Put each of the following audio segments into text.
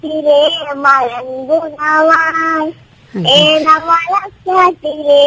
കാട്ടിലെ മലങ്കുണവാൻ ഏടമലക്കാട്ടിലെ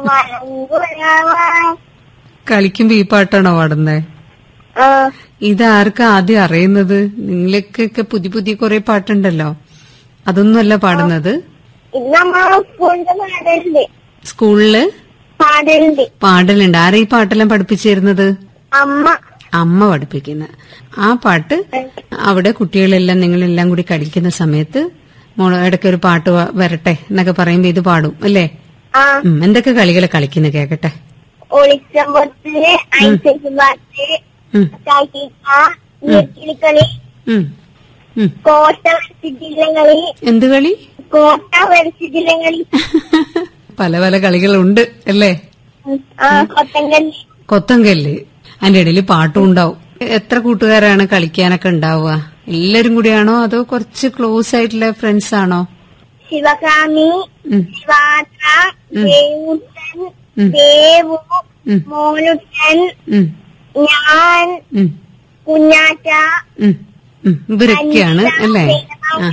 മലങ്കുണവാൻ കളിക്കുമ്പോ ഈ പാട്ടാണോ പാടുന്നേ ആ, ഇതാർക്കാ ആദ്യം അറിയുന്നത് നിങ്ങൾക്കൊക്കെ പുതിയ പുതിയ കുറെ പാട്ടുണ്ടല്ലോ അതൊന്നുമല്ല പാടുന്നത് ഇത് നമ്മളെ സ്കൂളിന്റെ പാടലുണ്ട് സ്കൂളില് പാടലുണ്ട് പാടലുണ്ട് ആരാ ഈ പാട്ടെല്ലാം പഠിപ്പിച്ചു തരുന്നത് അമ്മ അമ്മ പഠിപ്പിക്കുന്ന ആ പാട്ട് അവിടെ കുട്ടികളെല്ലാം നിങ്ങളെല്ലാം കൂടി കളിക്കുന്ന സമയത്ത് മോള് ഇടയ്ക്ക് ഒരു പാട്ട് വ- വരട്ടെ എന്നൊക്കെ പറയുമ്പോ ഇത് പാടും അല്ലേ ആ ഉം, എന്തൊക്കെ കളികൾ കളിക്കുന്ന കേക്കട്ടെ ഒളിച്ചമ്പൊത്ത് ഐസസ് പാട്ട് ഉം, കാക്കിക്ക നീർക്കിളിക്കളി ഉം, ഉം. കോട്ട വരച്ചിട്ടില്ല കളി എന്ത് കളി കോട്ട വരച്ചിട്ടില്ല കളി പല പല കളികളുണ്ട് അല്ലേ ആ കൊത്തങ്കല്ലി കൊത്തങ്കല്ല് അതിന്റെ ഇടയിൽ പാട്ടും ഉണ്ടാവും എത്ര കൂട്ടുകാരാണ് കളിക്കാനൊക്കെ ഉണ്ടാവുക എല്ലാരും കൂടിയാണോ അതോ കുറച്ച് ക്ലോസ് ആയിട്ടുള്ള ഫ്രണ്ട്സ് ആണോ ശിവകാമി ഉം, ശിവാത്ര ദേവുട്ടൻ ഉം. ദേവു ഉം. മോനുട്ടൻ ഉം, ഞാൻ ഉം, കുഞ്ഞാറ്റ ഉം, ഉം. ഇവരൊക്കെയാണ് അല്ലേ ആ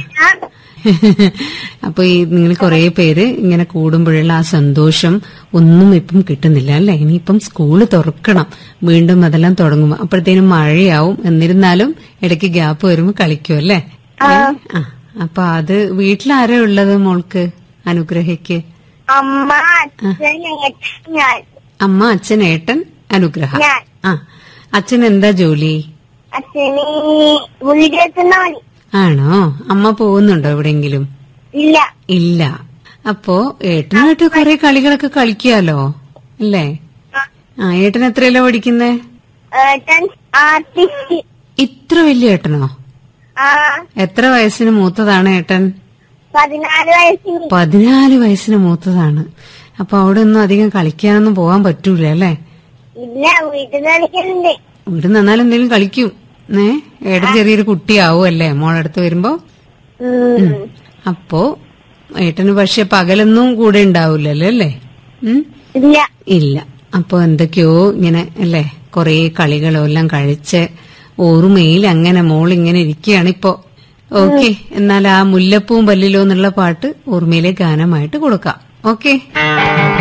അപ്പൊ ഈ നിങ്ങൾ കുറെ പേര് ഇങ്ങനെ കൂടുമ്പോഴുള്ള ആ സന്തോഷം ഒന്നും ഇപ്പം കിട്ടുന്നില്ല അല്ലെ ഇനിയിപ്പം സ്കൂള് തുറക്കണം വീണ്ടും അതെല്ലാം തുടങ്ങും അപ്പോഴത്തേനും മഴയാവും എന്നിരുന്നാലും ഇടയ്ക്ക് ഗ്യാപ്പ് വരുമ്പോ കളിക്കും അല്ലേ ആ അപ്പൊ അത് വീട്ടിലാരാ ഉള്ളത് മോൾക്ക് അനുഗ്രഹയ്ക്ക് അമ്മ അച്ഛൻ ഏട്ടൻ ഞാൻ അമ്മ അച്ഛൻ ഏട്ടൻ അനുഗ്രഹ ഞാൻ ആ അച്ഛൻ എന്താ ജോലി അച്ഛന് വീടെത്തുന്ന മതി ആണോ അമ്മ പോകുന്നുണ്ടോ എവിടെയെങ്കിലും ഇല്ല ഇല്ല അപ്പോ ഏട്ടനായിട്ട് കുറെ കളികളൊക്കെ കളിക്കാലോ അല്ലേ ആ ഏട്ടൻ എത്രയല്ല പഠിക്കുന്നേ ഏട്ടൻ ആർട്ടിസ്റ്റ് ഇത്ര വലിയ ഏട്ടനോ ആ എത്ര വയസ്സിന് മൂത്തതാണ് ഏട്ടൻ പതിനാല് വയസ്സിന് പതിനാല് വയസ്സിന് മൂത്തതാണ് അപ്പൊ അവിടെ ഒന്നും അധികം കളിക്കാനൊന്നും പോകാൻ പറ്റൂല അല്ലേ ഇല്ല വീട്ടിൽ കളിക്കലുണ്ട് ഇവിടെ നിന്നാലും എന്തെങ്കിലും കളിക്കും ഏ ഏട്ടൻ ചെറിയൊരു കുട്ടിയാവും അല്ലേ മോളടുത്ത് വരുമ്പോ ഉം. അപ്പോ ഏട്ടന് പക്ഷെ പകലൊന്നും കൂടെ ഉണ്ടാവില്ലല്ലോ അല്ലേ ഉം ഇല്ല ഇല്ല അപ്പൊ എന്തൊക്കെയോ ഇങ്ങനെ അല്ലേ കൊറേ കളികളോ എല്ലാം കഴിച്ച് ഓർമ്മയിൽ അങ്ങനെ മോൾ ഇങ്ങനെ ഇരിക്കുകയാണ് ഇപ്പോ ഓക്കെ എന്നാൽ ആ മുല്ലപ്പൂവും പല്ലിലോ എന്നുള്ള പാട്ട് ഓർമ്മയിലെ ഗാനമായിട്ട് കൊടുക്കാം ഓക്കെ